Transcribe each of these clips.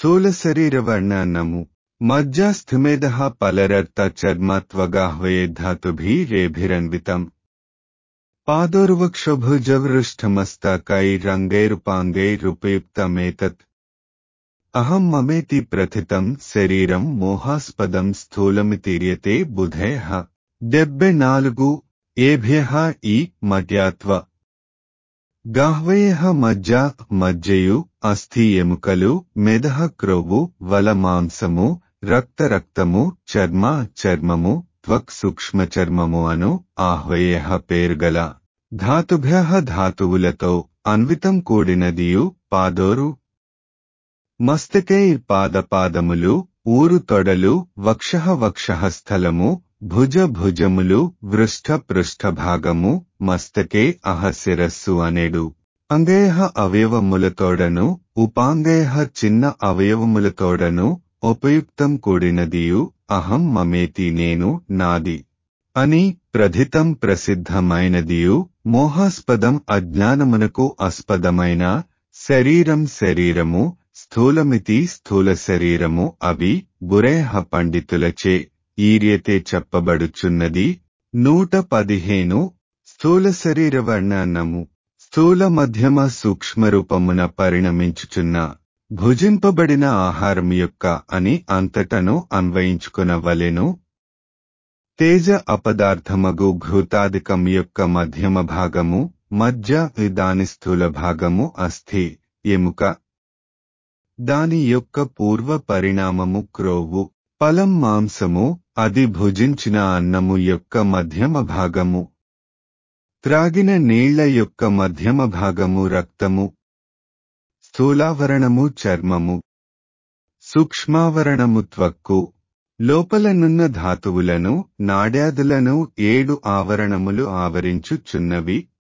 స్థూల శరీర వర్ణనము మజ్జాస్థిమేద పలరర్త చర్మత్వగాహ్వయే ధాతుభిరేభిరన్వితం పాదోర్వక్షభుజవృష్టమస్తకైరంగైరుపాంగైరుపయుక్తమేతత్ అహం మమేతి ప్రథితం శరీరం మోహాస్పదం స్థూలమితీర్యతే బుధేహ డెబ్బె నాలుగు ఏభ్య ఈ మధ్యాత్వ గాహ్వయ మజ్జ మజ్జయు అస్థి ఎముకలు మెదహ క్రొవ్వు వల మాంసము రక్త రక్తము చర్మ చర్మము త్వక్ సూక్ష్మ చర్మము అను ఆహ్వయ పేరుగల ధాతుభ్య ధాతువులతో అన్వితం కూడినదియు పాదోరు మస్తకై పాదపాదములు ఊరు తొడలు వక్షః వక్షః స్థలము భుజ భుజములు వృష్ఠ పృష్ఠభాగము మస్తకే అహ శిరస్సు అనేడు అంగేయ అవయవములతోడను ఉపాంగేయ చిన్న అవయవములతోడను ఉపయుక్తం కూడినదియు అహం మమేతి నేను నాది అని ప్రథితం ప్రసిద్ధమైనదియు మోహాస్పదం అజ్ఞానమునకు ఆస్పదమైన శరీరం శరీరము స్థూలమితి స్థూల శరీరము అవి బురేహ పండితులచే ఈర్యతే చెప్పబడుచున్నది నూట పదిహేను స్థూల శరీర వర్ణనము స్థూల మధ్యమ సూక్ష్మరూపమున పరిణమించుచున్న భుజింపబడిన ఆహారం యొక్క అని అంతటను అన్వయించుకునవలెను తేజ అపదార్థమగు ఘృతాదికం యొక్క మధ్యమ భాగము మధ్య దాని స్థూల భాగము అస్థి ఎముక దాని యొక్క పూర్వ పరిణామము క్రోవు ఫలం మాంసము అది భుజించిన అన్నము యొక్క మధ్యమ భాగము త్రాగిన నీళ్ల యొక్క మధ్యమ భాగము రక్తము స్థూలావరణము చర్మము సూక్ష్మావరణము త్వక్కు లోపలనున్న ధాతువులను నాడ్యాదులను ఏడు ఆవరణములు ఆవరించుచున్నవి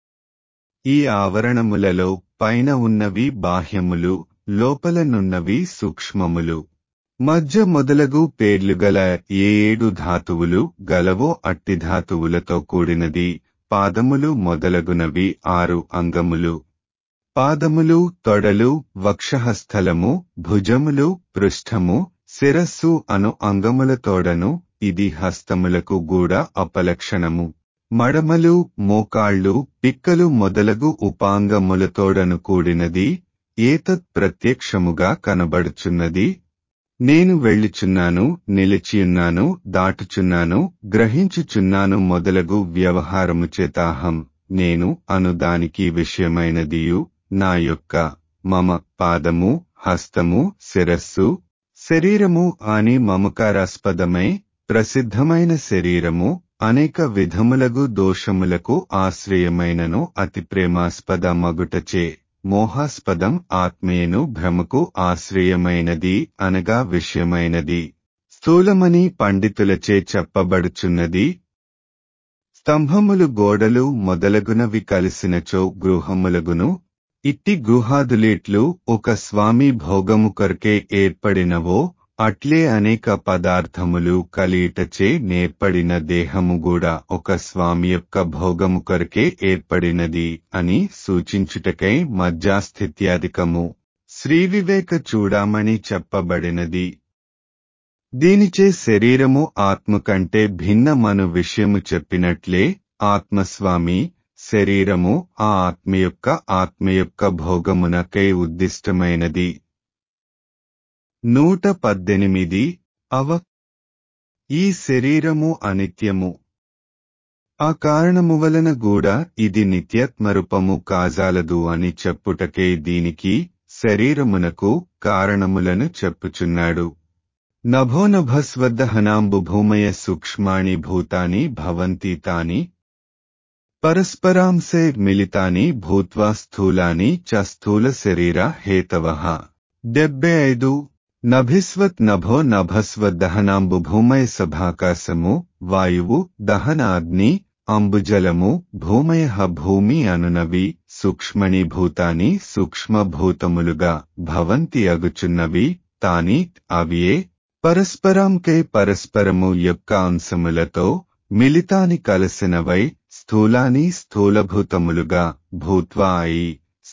ఈ ఆవరణములలో పైన ఉన్నవి బాహ్యములు లోపలనున్నవి సూక్ష్మములు మధ్య మొదలగు పేర్లుగల ఏ ఏడు ధాతువులు గలవో అట్టి ధాతువులతో కూడినది పాదములు మొదలగునవి ఆరు అంగములు పాదములు తొడలు వక్షహస్థలము భుజములు పృష్ఠము శిరస్సు అను అంగములతోడను ఇది హస్తములకు గూడా అపలక్షణము మడమలు మోకాళ్ళు పిక్కలు మొదలగు ఉపాంగములతోడను కూడినది ఏతత్ ప్రత్యక్షముగా కనబడుచున్నది నేను వెళ్ళుచున్నాను నిలిచియున్నాను దాటుచున్నాను గ్రహించుచున్నాను మొదలగు వ్యవహారము చేతాహం నేను అను దానికి విషయమైనదియు నా యొక్క మమ పాదము హస్తము శిరస్సు శరీరము అని మమకారాస్పదమై ప్రసిద్ధమైన శరీరము అనేక విధములగు దోషములకు ఆశ్రయమైనను అతి ప్రేమాస్పద మగుటచే మోహాస్పదం ఆత్మీయను భ్రమకు ఆశ్రయమైనది అనగా విషయమైనది స్థూలమని పండితులచే చెప్పబడుచున్నది స్తంభములు గోడలు మొదలగునవి కలిసినచో గృహములగును ఇట్టి గృహాదులేట్లు ఒక స్వామి భోగము కొరకే ఏర్పడినవో అట్లే అనేక పదార్థములు కలియుటచే నేర్పడిన దేహము కూడా ఒక స్వామి యొక్క భోగము కొరకే ఏర్పడినది అని సూచించుటకై మధ్యాస్థిత్యాధికము శ్రీ వివేక చూడామణి చెప్పబడినది దీనిచే శరీరము ఆత్మ కంటే భిన్నమను విషయము చెప్పినట్లే ఆత్మస్వామి శరీరము ఆ ఆత్మ యొక్క ఆత్మ యొక్క భోగమునకై ఉద్దిష్టమైనది నూట పద్దెనిమిది అవ ఈ శరీరము అనిత్యము ఆ కారణము వలన కూడా ఇది నిత్యత్మరూపము కాజాలదు అని చెప్పుటకే దీనికి శరీరమునకు కారణములను చెప్పుచున్నాడు నభోనభస్వద్దహనాంబు భూమయ సూక్ష్మాణి భూతాని భవంతి తాని పరస్పరాంసే మిలితాని భూత్వా స్థూలాని చ స్థూల శరీర హేతవ డెబ్బై ఐదు నభిస్వత్ నభో నభస్వద్దహనాంబు భూమయ సభాకాశము వాయువు దహనాగ్ని అంబుజలము భూమయ భూమి అనునవి సూక్ష్మణి భూతాని సూక్ష్మభూతములుగా భవంతి అగుచున్నవి తాని అవియే పరస్పరంకై పరస్పరము యొక్క అంశములతో మిలితాని కలసినవై స్థూలాని స్థూలభూతములుగా భూత్వా అయి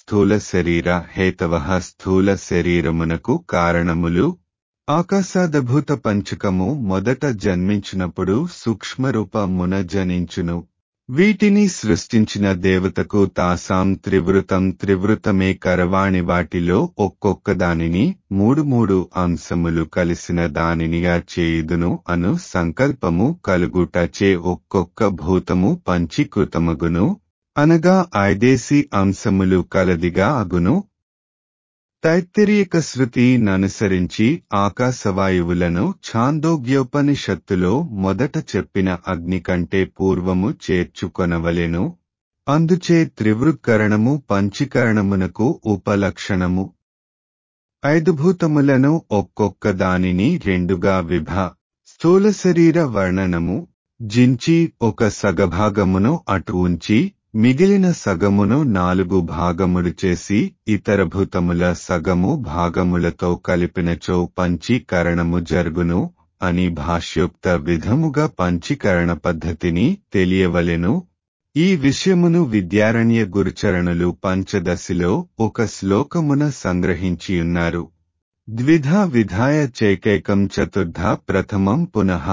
స్థూల శరీర హేతవ స్థూల శరీరమునకు కారణములు ఆకాశాదభూత పంచకము మొదట జన్మించినప్పుడు సూక్ష్మరూపమున జనించును వీటిని సృష్టించిన దేవతకు తాసాం త్రివృతం త్రివృతమే కరవాణి వాటిలో ఒక్కొక్క దానిని మూడు మూడు అంశములు కలిసిన దానినిగా చేయుదును అను సంకల్పము కలుగుటచే ఒక్కొక్క భూతము పంచీకృతమగును అనగా ఐదేసి అంశములు కలదిగా అగును తైత్తిరీయక శృతి ననుసరించి ఆకాశవాయువులను ఛాందోగ్యోపనిషత్తులో మొదట చెప్పిన అగ్ని కంటే పూర్వము చేర్చుకొనవలెను అందుచే త్రివృత్కరణము పంచీకరణమునకు ఉపలక్షణము ఐదు భూతములను ఒక్కొక్క దానిని రెండుగా విభ స్థూల శరీర వర్ణనము జించి ఒక సగభాగమును అటు ఉంచి మిగిలిన సగమును నాలుగు భాగములు చేసి ఇతర భూతముల సగము భాగములతో కలిపినచో పంచీకరణము జరుగును అని భాష్యోక్త విధముగా పంచీకరణ పద్ధతిని తెలియవలెను ఈ విషయమును విద్యారణ్య గురుచరణులు పంచదశిలో ఒక శ్లోకమున సంగ్రహించియున్నారు ద్విధా విధాయ చైకైకం చతుర్థ ప్రథమం పునః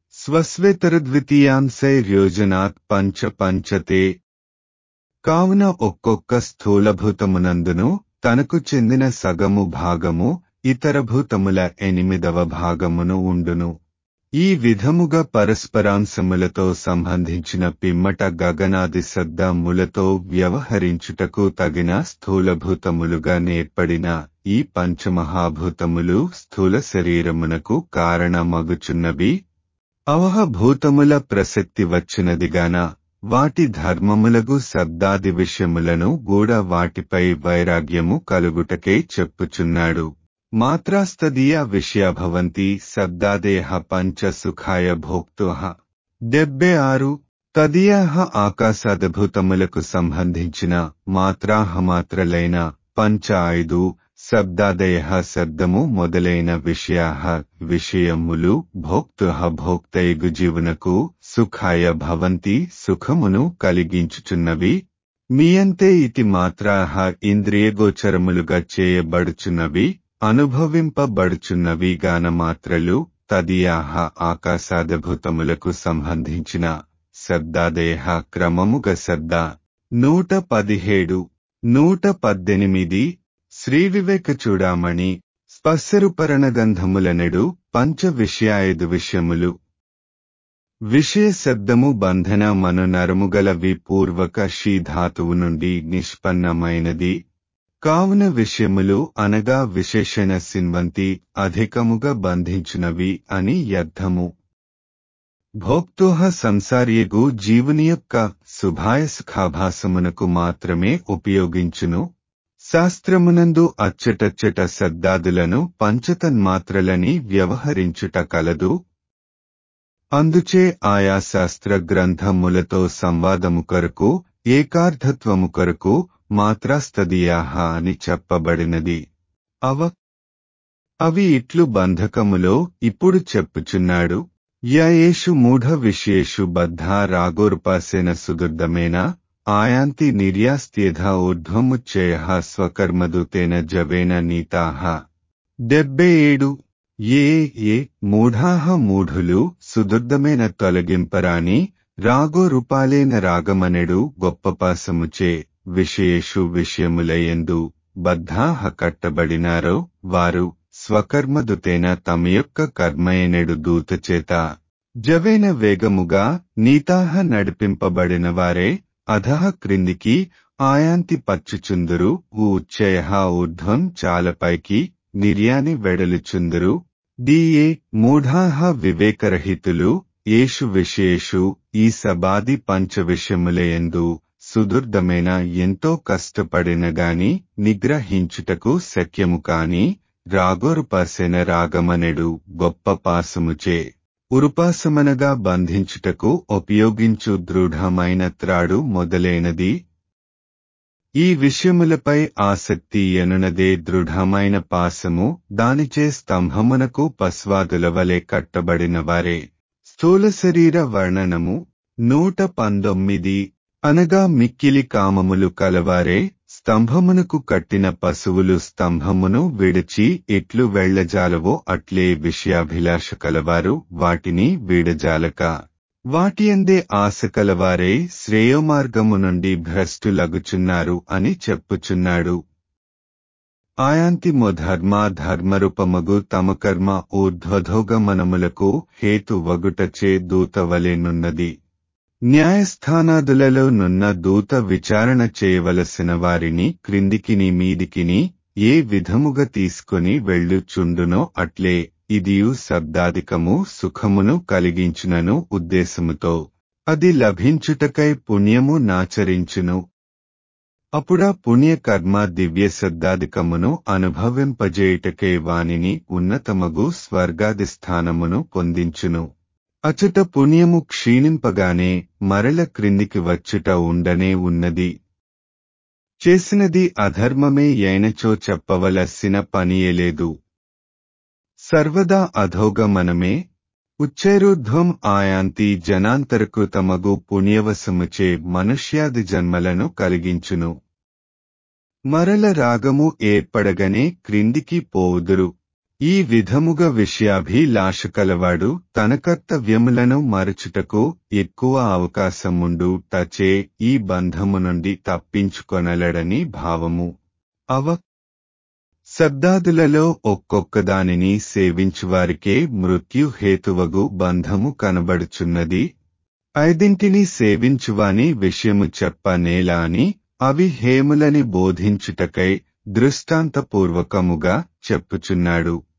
స్వస్వేతరద్వితీయాంశైర్యోజనాత్ పంచ పంచతే కావున ఒక్కొక్క స్థూలభూతమునందును తనకు చెందిన సగము భాగము ఇతర భూతముల ఎనిమిదవ భాగమును ఉండును ఈ విధముగా పరస్పరాంశములతో సంబంధించిన పిమ్మట గగనాది శబ్దములతో వ్యవహరించుటకు తగిన స్థూలభూతములుగా నేర్పడిన ఈ పంచమహాభూతములు స్థూల శరీరమునకు కారణమగుచున్నవి అవహ భూతముల ప్రసక్తి వచ్చినదిగాన వాటి ధర్మములగు శబ్దాది విషయములను గూడ వాటిపై వైరాగ్యము కలుగుటకే చెప్పుచున్నాడు మాత్రాస్తదీయ విషయ భవంతి శబ్దాదేహ పంచ సుఖాయ భోక్తు డెబ్బై ఆరు తదీయ ఆకాశాదభూతములకు సంబంధించిన మాత్రాహమాత్రలైన పంచ ఐదు శబ్దాదయ శబ్దము మొదలైన విషయ విషయములు భోక్తు భోక్తైగు జీవునకు సుఖాయ భవంతి సుఖమును కలిగించుచున్నవి మీయంతే ఇతి మాత్రాహ ఇంద్రియగోచరములుగా చేయబడుచున్నవి అనుభవింపబడుచున్నవి గాన మాత్రలు తదియాహ ఆకాశాదభూతములకు సంబంధించిన శబ్దాదేహ క్రమముగ శబ్ద నూట పదిహేడు నూట పద్దెనిమిది శ్రీ వివేక చూడామణి స్పర్శరుపరణగంధములనెడు పంచ విషయాయదు విషయములు విషయ శబ్దము బంధన మను నరముగల విపూర్వక షీధాతువు నుండి నిష్పన్నమైనది కావున విషయములు అనగా విశేషణ సిన్వంతి అధికముగా బంధించునవి అని అర్థము భోక్తోహ సంసార్యగు జీవుని యొక్క శుభాయసుఖాభాసమునకు మాత్రమే ఉపయోగించును శాస్త్రమునందు అచ్చటచ్చట శబ్దాదులను పంచతన్మాత్రలని వ్యవహరించుట కలదు అందుచే ఆయా శాస్త్ర గ్రంథములతో సంవాదము కొరకు ఏకార్థత్వము కొరకు మాత్రాస్తదీయాహ అని చెప్పబడినది అవ అవి ఇట్లు బంధకములో ఇప్పుడు చెప్పుచున్నాడు యయేషు మూఢ విషయేషు బద్ధా రాగోరుపాసేన సుదుర్దమేన ఆయాంతి నిర్యాస్త్యేధ ఊర్ధ్వముచ్చయ స్వకర్మదుతేన జవేన నీతాహ డెబ్బై ఏడు ఏ ఏ మూఢాహ మూఢులు సుదుర్దమైన తొలగింపరాని రాగో రూపాలేన రాగమనెడు గొప్పపాసముచే విషయేషు విషయములయందు బద్ధాహ కట్టబడినారో వారు స్వకర్మదుతేన తమ యొక్క కర్మయనెడు దూతచేత జవేన వేగముగా నీతాహ నడిపింపబడిన వారే అధహ క్రిందికి ఆయాంతి పచ్చుచుందురు ఊ ఉచ్చయ ఊర్ధ్వం చాలపైకి నిర్యాని వెడలుచుందురు డిఏ మూఢాహ వివేకరహితులు ఏషు విషయేషు ఈ సబాది పంచ విషయములయందు సుదుర్దమైన ఎంతో కష్టపడిన గాని నిగ్రహించుటకు శక్యము కాని రాగోరుపాసెన రాగమనెడు గొప్ప పాసముచే ఉరుపాసమనగా బంధించుటకు ఉపయోగించు దృఢమైన త్రాడు మొదలైనది ఈ విషయములపై ఆసక్తి ఎనునదే దృఢమైన పాసము దానిచే స్తంభమునకు పస్వాదుల వలె కట్టబడిన వారే స్థూల శరీర వర్ణనము నూట పంతొమ్మిది అనగా మిక్కిలి కామములు కలవారే స్తంభమునకు కట్టిన పశువులు స్తంభమును విడిచి ఎట్లు వెళ్లజాలవో అట్లే విషయాభిలాష కలవారు వాటిని వీడజాలక వాటియందే ఆశ కలవారే శ్రేయోమార్గము నుండి భ్రష్టులగుచున్నారు అని చెప్పుచున్నాడు ఆయాంతిమో ధర్మ ధర్మరూపమగు తమ కర్మ ఊర్ధ్వధోగమనములకు హేతు వగుటచే దూతవలెనున్నది న్యాయస్థానాదులలో నున్న దూత విచారణ చేయవలసిన వారిని క్రిందికిని మీదికిని ఏ విధముగా తీసుకొని వెళ్ళుచుండునో అట్లే ఇదియు శబ్దాధికము సుఖమును కలిగించునను ఉద్దేశముతో అది లభించుటకై పుణ్యము నాచరించును అప్పుడా పుణ్యకర్మ దివ్య శబ్దాధికమును అనుభవింపజేయుటకే వానిని ఉన్నతమగు స్వర్గాది స్థానమును పొందించును అచుట పుణ్యము క్షీణింపగానే మరల క్రిందికి వచ్చుట ఉండనే ఉన్నది చేసినది అధర్మమే అయినచో చెప్పవలసిన పనియేలేదు సర్వదా అధోగమనమే ఉచ్చైరుధ్వం ఆయాంతి జనాంతరకృతమగు పుణ్యవశముచే మనుష్యాది జన్మలను కలిగించును మరల రాగము ఏర్పడగనే క్రిందికి పోవుదురు ఈ విధముగా విషయాభిలాష కలవాడు తన కర్తవ్యములను మరచుటకు ఎక్కువ అవకాశముండు టచే ఈ బంధము నుండి తప్పించుకొనలడని భావము అవ శబ్దాదులలో ఒక్కొక్కదానిని సేవించువారికే మృత్యు హేతువగు బంధము కనబడుచున్నది ఐదింటిని సేవించువాని విషయము చెప్పనేలా అని అవి హేములని బోధించుటకై దృష్టాంతపూర్వకముగా చెప్పుచున్నాడు